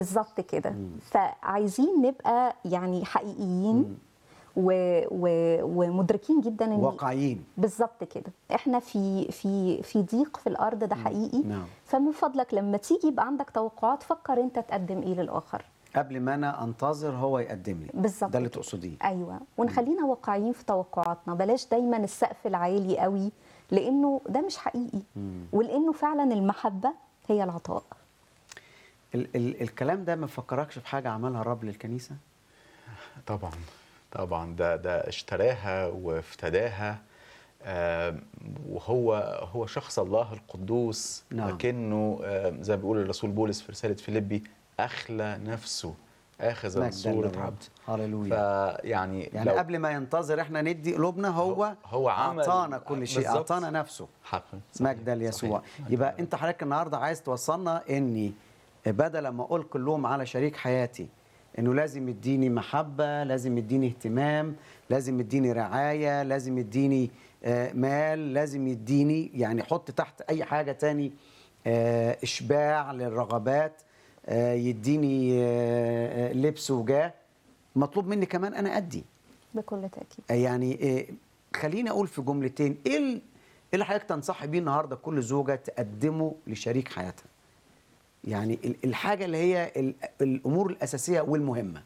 بالظبط كده فعايزين نبقى يعني حقيقيين و... و... ومدركين جدا ان واقعيين بالظبط كده احنا في في في ضيق في الارض ده حقيقي نعم. فمن فضلك لما تيجي يبقى عندك توقعات فكر انت تقدم ايه للاخر قبل ما انا انتظر هو يقدم لي بالظبط ده اللي كده. تقصديه ايوه ونخلينا واقعيين في توقعاتنا بلاش دايما السقف العالي قوي لانه ده مش حقيقي ولانه فعلا المحبه هي العطاء ال ال الكلام ده ما فكركش في حاجه عملها الرب للكنيسه طبعا طبعا ده ده اشتراها وافتداها آم، وهو هو شخص الله القدوس نعم. لكنه آم، زي ما بيقول الرسول بولس في رساله فيليبي اخلى نفسه اخذ مجداً صوره للرب. عبد هللويا فيعني يعني لو قبل ما ينتظر احنا ندي قلوبنا هو هو عمل- اعطانا كل شيء بالظبط. اعطانا نفسه حقا مجدا ليسوع صحيح. يبقى انت حضرتك النهارده عايز توصلنا اني بدل ما اقول كلهم على شريك حياتي انه لازم يديني محبه لازم يديني اهتمام لازم يديني رعايه لازم يديني آه، مال لازم يديني يعني حط تحت اي حاجه تاني آه، اشباع للرغبات آه، يديني آه، آه، لبس وجاه مطلوب مني كمان انا ادي بكل تاكيد يعني إيه خليني اقول في جملتين ايه ال- ايه اللي حضرتك تنصحي بيه النهارده كل زوجه تقدمه لشريك حياتها يعني ال- الحاجه اللي هي ال- الامور الاساسيه والمهمه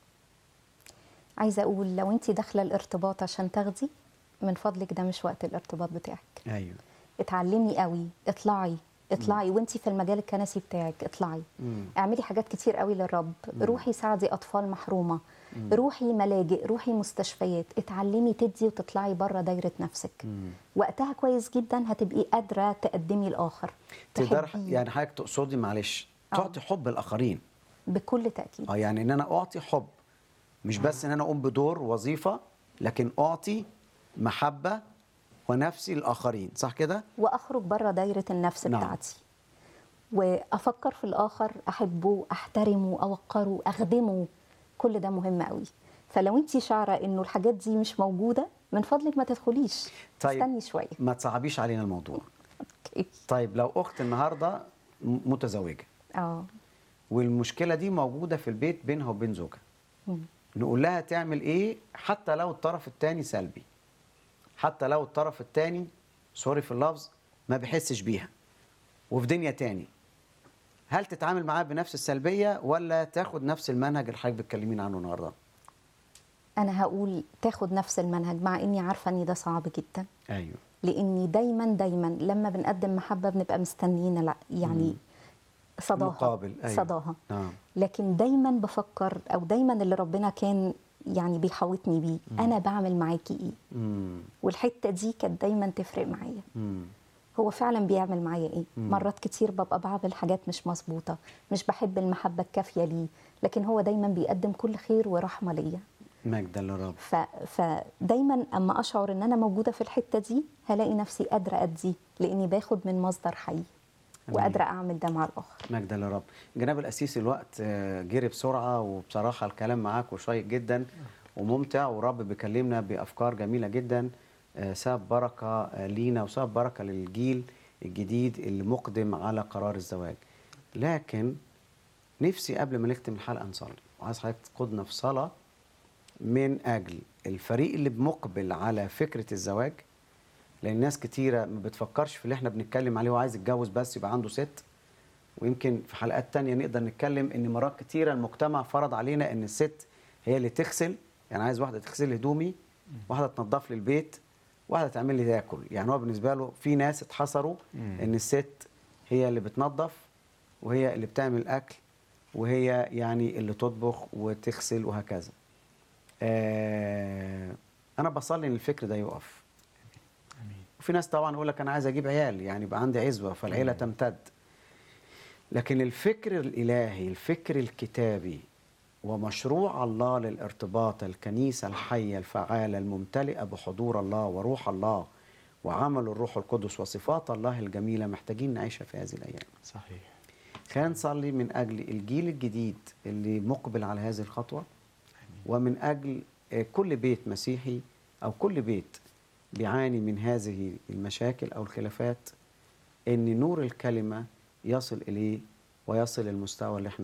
عايزه اقول لو انت داخله الارتباط عشان تاخدي من فضلك ده مش وقت الارتباط بتاعك ايوه اتعلمي قوي اطلعي اطلعي وانت في المجال الكنسي بتاعك اطلعي مم. اعملي حاجات كتير قوي للرب روحي ساعدي اطفال محرومه روحي ملاجئ روحي مستشفيات اتعلمي تدي وتطلعي بره دايره نفسك وقتها كويس جدا هتبقي قادره تقدمي الاخر تقدر تحبيه يعني حضرتك تقصدي معلش آه. تعطي حب الاخرين بكل تاكيد اه يعني ان انا اعطي حب مش بس ان انا اقوم بدور وظيفه لكن اعطي محبه ونفسي للاخرين صح كده واخرج بره دايره النفس نعم. بتاعتي وافكر في الاخر احبه احترمه اوقره اخدمه كل ده مهم قوي فلو انت شعره انه الحاجات دي مش موجوده من فضلك ما تدخليش طيب. استني شويه ما تصعبيش علينا الموضوع اوكي طيب لو اخت النهارده م- متزوجه اه والمشكله دي موجوده في البيت بينها وبين زوجها مم. نقول لها تعمل ايه حتى لو الطرف الثاني سلبي حتى لو الطرف الثاني سوري في اللفظ ما بيحسش بيها وفي دنيا تاني هل تتعامل معاه بنفس السلبيه ولا تاخد نفس المنهج اللي حضرتك بتكلمين عنه النهارده انا هقول تاخد نفس المنهج مع اني عارفه ان ده صعب جدا ايوه لاني دايما دايما لما بنقدم محبه بنبقى مستنيين لا يعني صداها مقابل، أيوة. صداها نعم لكن دايما بفكر او دايما اللي ربنا كان يعني بيحوطني بيه انا بعمل معاكي ايه امم والحته دي كانت دايما تفرق معايا امم هو فعلا بيعمل معايا ايه مم. مرات كتير ببقى بعمل حاجات مش مظبوطه مش بحب المحبه الكافيه ليه لكن هو دايما بيقدم كل خير ورحمه ليا مجدا للرب ف... فدايما اما اشعر ان انا موجوده في الحته دي هلاقي نفسي قادره ادي لاني باخد من مصدر حي وقادره اعمل ده مع الاخر مجدا للرب جناب القسيس الوقت آه، جري بسرعه وبصراحه الكلام معاك وشيق جدا وممتع والرب بيكلمنا بافكار جميله جدا آه، ساب بركه آه، لينا وساب بركه للجيل الجديد اللي مقدم على قرار الزواج لكن نفسي قبل ما نختم الحلقه نصلي وعايز حضرتك تقودنا في صلاه من اجل الفريق اللي مقبل على فكره الزواج لان ناس كتيره ما بتفكرش في اللي احنا بنتكلم عليه وعايز يتجوز بس يبقى عنده ست ويمكن في حلقات تانية نقدر نتكلم ان مرات كتيرة المجتمع فرض علينا ان الست هي اللي تغسل يعني عايز واحدة تغسل لي هدومي واحدة تنظف لي البيت واحدة تعمل لي تاكل يعني هو بالنسبة له في ناس اتحصروا ان الست هي اللي بتنظف وهي اللي بتعمل اكل وهي يعني اللي تطبخ وتغسل وهكذا آه انا بصلي ان الفكر ده يقف وفي ناس طبعا يقول لك انا عايز اجيب عيال يعني يبقى عندي عزوه فالعيله تمتد لكن الفكر الالهي الفكر الكتابي ومشروع الله للارتباط الكنيسه الحيه الفعاله الممتلئه بحضور الله وروح الله وعمل الروح القدس وصفات الله الجميله محتاجين نعيشها في هذه الايام صحيح خلينا نصلي من اجل الجيل الجديد اللي مقبل على هذه الخطوه ومن اجل آه، كل بيت مسيحي او كل بيت بيعاني من هذه المشاكل او الخلافات ان نور الكلمه يصل اليه ويصل المستوى اللي احنا